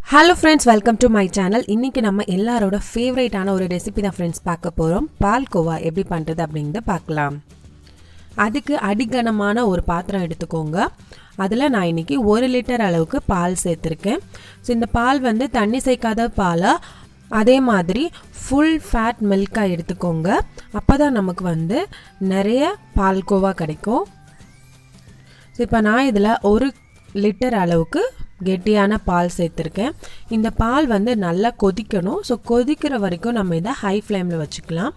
hello friends welcome to my channel இன்றைக்கி நம்ம எல்லாரோட ஃபேவரேட்டான ஒரு ரெசிபி தான் ஃப்ரெண்ட்ஸ் பார்க்க போகிறோம் பால்கோவா எப்படி பண்ணுறது அப்படிங்கிறத பார்க்கலாம் அதுக்கு அடிகனமான ஒரு பாத்திரம் எடுத்துக்கோங்க அதில் நான் இன்றைக்கி ஒரு லிட்டர் அளவுக்கு பால் சேர்த்துருக்கேன் ஸோ இந்த பால் வந்து தண்ணி சேர்க்காத பாலாக அதே மாதிரி ஃபுல் ஃபேட் மில்காக எடுத்துக்கோங்க அப்போ தான் நமக்கு வந்து நிறைய பால்கோவா கிடைக்கும் ஸோ இப்போ நான் இதில் ஒரு லிட்டர் அளவுக்கு கெட்டியான பால் சேர்த்துருக்கேன் இந்த பால் வந்து நல்லா கொதிக்கணும் ஸோ கொதிக்கிற வரைக்கும் நம்ம இதை ஹை ஃப்ளேமில் வச்சுக்கலாம்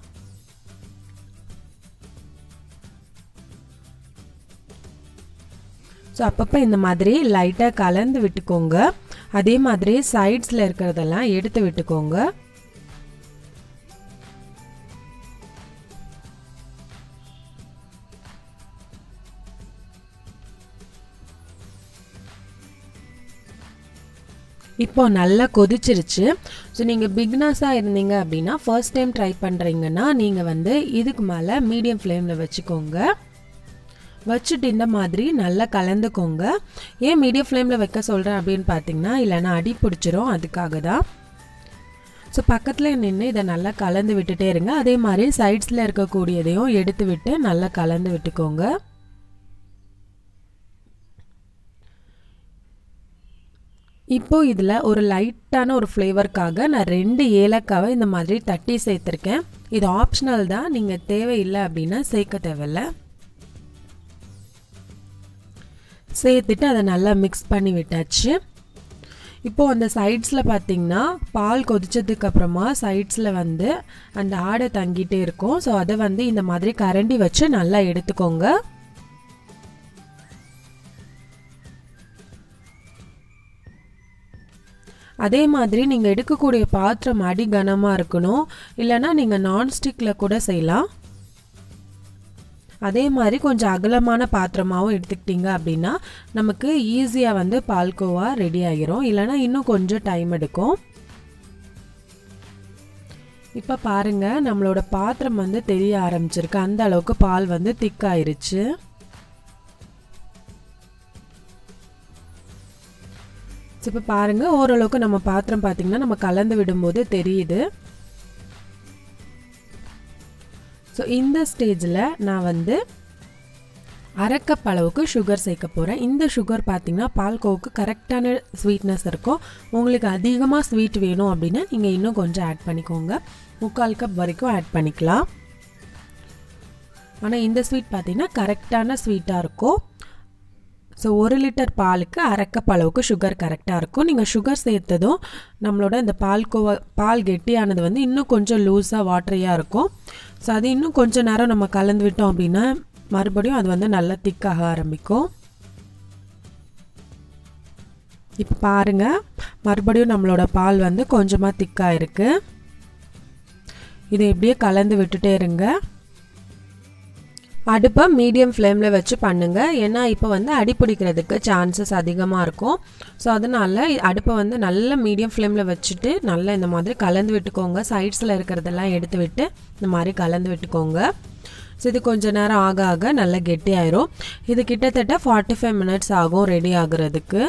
ஸோ அப்பப்போ இந்த மாதிரி லைட்டாக கலந்து விட்டுக்கோங்க அதே மாதிரி சைட்ஸில் இருக்கிறதெல்லாம் எடுத்து விட்டுக்கோங்க இப்போ நல்லா கொதிச்சிருச்சு ஸோ நீங்கள் பிக்னஸாக இருந்தீங்க அப்படின்னா ஃபர்ஸ்ட் டைம் ட்ரை பண்ணுறீங்கன்னா நீங்கள் வந்து இதுக்கு மேலே மீடியம் ஃப்ளேமில் வச்சுக்கோங்க வச்சுட்டு இந்த மாதிரி நல்லா கலந்துக்கோங்க ஏன் மீடியம் ஃப்ளேமில் வைக்க சொல்கிறேன் அப்படின்னு பார்த்தீங்கன்னா இல்லைன்னா அடி பிடிச்சிரும் அதுக்காக தான் ஸோ பக்கத்தில் நின்று இதை நல்லா கலந்து விட்டுட்டே இருங்க அதே மாதிரி சைட்ஸில் இருக்கக்கூடியதையும் எடுத்து விட்டு நல்லா கலந்து விட்டுக்கோங்க இப்போ இதில் ஒரு லைட்டான ஒரு ஃப்ளேவருக்காக நான் ரெண்டு ஏலக்காவை இந்த மாதிரி தட்டி சேர்த்துருக்கேன் இது ஆப்ஷனல் தான் நீங்கள் தேவையில்லை அப்படின்னா சேர்க்க தேவையில்ல சேர்த்துட்டு அதை நல்லா மிக்ஸ் பண்ணி விட்டாச்சு இப்போது அந்த சைட்ஸில் பார்த்தீங்கன்னா பால் கொதிச்சதுக்கு அப்புறமா சைட்ஸில் வந்து அந்த ஆடை தங்கிட்டே இருக்கும் ஸோ அதை வந்து இந்த மாதிரி கரண்டி வச்சு நல்லா எடுத்துக்கோங்க அதே மாதிரி நீங்கள் எடுக்கக்கூடிய பாத்திரம் அடி கனமாக இருக்கணும் இல்லைன்னா நீங்கள் நான்ஸ்டிக்கில் கூட செய்யலாம் அதே மாதிரி கொஞ்சம் அகலமான பாத்திரமாகவும் எடுத்துக்கிட்டிங்க அப்படின்னா நமக்கு ஈஸியாக வந்து பால்கோவா ரெடி ஆகிரும் இல்லைனா இன்னும் கொஞ்சம் டைம் எடுக்கும் இப்போ பாருங்கள் நம்மளோட பாத்திரம் வந்து தெரிய ஆரம்பிச்சிருக்கு அந்த அளவுக்கு பால் வந்து திக்காயிருச்சு இப்போ பாருங்கள் ஓரளவுக்கு நம்ம பாத்திரம் பார்த்திங்கன்னா நம்ம கலந்து விடும்போது தெரியுது ஸோ இந்த ஸ்டேஜில் நான் வந்து அரை கப் அளவுக்கு சுகர் சேர்க்க போகிறேன் இந்த சுகர் பார்த்திங்கன்னா பால்கோவுக்கு கரெக்டான ஸ்வீட்னஸ் இருக்கும் உங்களுக்கு அதிகமாக ஸ்வீட் வேணும் அப்படின்னா நீங்கள் இன்னும் கொஞ்சம் ஆட் பண்ணிக்கோங்க முக்கால் கப் வரைக்கும் ஆட் பண்ணிக்கலாம் ஆனால் இந்த ஸ்வீட் பார்த்திங்கன்னா கரெக்டான ஸ்வீட்டாக இருக்கும் ஸோ ஒரு லிட்டர் பாலுக்கு அரை கப் அளவுக்கு சுகர் கரெக்டாக இருக்கும் நீங்கள் சுகர் சேர்த்ததும் நம்மளோட இந்த பால்கோவா பால் கெட்டியானது வந்து இன்னும் கொஞ்சம் லூஸாக வாட்டரியாக இருக்கும் ஸோ அது இன்னும் கொஞ்சம் நேரம் நம்ம கலந்து விட்டோம் அப்படின்னா மறுபடியும் அது வந்து நல்லா திக்காக ஆரம்பிக்கும் இப்போ பாருங்கள் மறுபடியும் நம்மளோட பால் வந்து கொஞ்சமாக திக்காக இருக்குது இதை இப்படியே கலந்து விட்டுட்டே இருங்க அடுப்பை மீடியம் ஃப்ளேமில் வச்சு பண்ணுங்கள் ஏன்னா இப்போ வந்து அடி பிடிக்கிறதுக்கு சான்சஸ் அதிகமாக இருக்கும் ஸோ அதனால் அடுப்பை வந்து நல்ல மீடியம் ஃப்ளேமில் வச்சுட்டு நல்லா இந்த மாதிரி கலந்து விட்டுக்கோங்க சைட்ஸில் இருக்கிறதெல்லாம் எடுத்து விட்டு இந்த மாதிரி கலந்து விட்டுக்கோங்க ஸோ இது கொஞ்சம் நேரம் ஆக ஆக நல்லா கெட்டி ஆயிரும் இது கிட்டத்தட்ட ஃபார்ட்டி ஃபைவ் மினிட்ஸ் ஆகும் ரெடி ஆகுறதுக்கு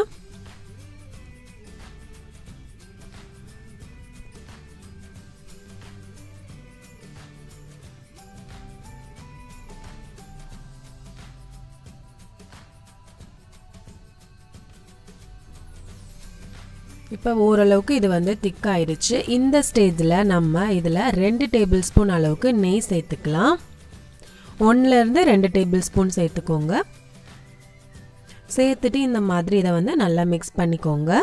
இப்போ ஓரளவுக்கு இது வந்து திக்காயிருச்சு இந்த ஸ்டேஜில் நம்ம இதில் ரெண்டு டேபிள் ஸ்பூன் அளவுக்கு நெய் சேர்த்துக்கலாம் ஒன்றுலேருந்து ரெண்டு டேபிள் ஸ்பூன் சேர்த்துக்கோங்க சேர்த்துட்டு இந்த மாதிரி இதை வந்து நல்லா மிக்ஸ் பண்ணிக்கோங்க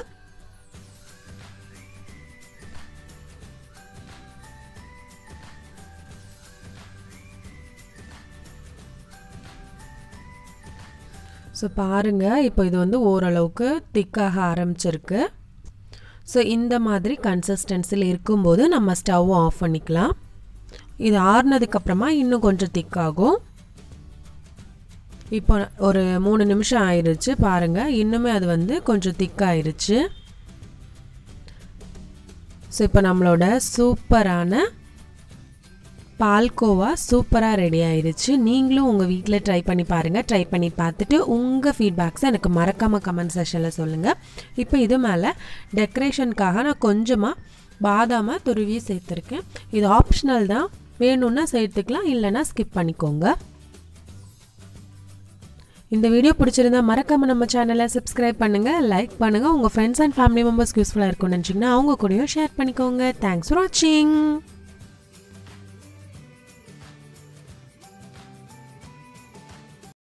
ஸோ பாருங்கள் இப்போ இது வந்து ஓரளவுக்கு திக்காக ஆரம்பிச்சிருக்கு ஸோ இந்த மாதிரி கன்சிஸ்டன்சியில் இருக்கும்போது நம்ம ஸ்டவ் ஆஃப் பண்ணிக்கலாம் இது ஆறுனதுக்கப்புறமா இன்னும் கொஞ்சம் திக்காகும் இப்போ ஒரு மூணு நிமிஷம் ஆயிடுச்சு பாருங்கள் இன்னுமே அது வந்து கொஞ்சம் திக்காயிருச்சு ஸோ இப்போ நம்மளோட சூப்பரான பால்கோவா சூப்பராக ரெடி ஆயிடுச்சு நீங்களும் உங்கள் வீட்டில் ட்ரை பண்ணி பாருங்கள் ட்ரை பண்ணி பார்த்துட்டு உங்கள் ஃபீட்பேக்ஸை எனக்கு மறக்காமல் கமெண்ட் செஷனில் சொல்லுங்கள் இப்போ இது மேலே டெக்கரேஷனுக்காக நான் கொஞ்சமாக பாதாமை துருவி சேர்த்துருக்கேன் இது ஆப்ஷனல் தான் வேணும்னா சேர்த்துக்கலாம் இல்லைன்னா ஸ்கிப் பண்ணிக்கோங்க இந்த வீடியோ பிடிச்சிருந்தா மறக்காமல் நம்ம சேனலை சப்ஸ்கிரைப் பண்ணுங்கள் லைக் பண்ணுங்கள் உங்கள் ஃப்ரெண்ட்ஸ் அண்ட் ஃபேமிலி மெம்பர்ஸ்க்கு யூஸ்ஃபுல்லாக இருக்கும்னு நினச்சிங்கன்னா அவங்க கூடயும் ஷேர் பண்ணிக்கோங்க தேங்க்ஸ் ஃபார் வாட்சிங்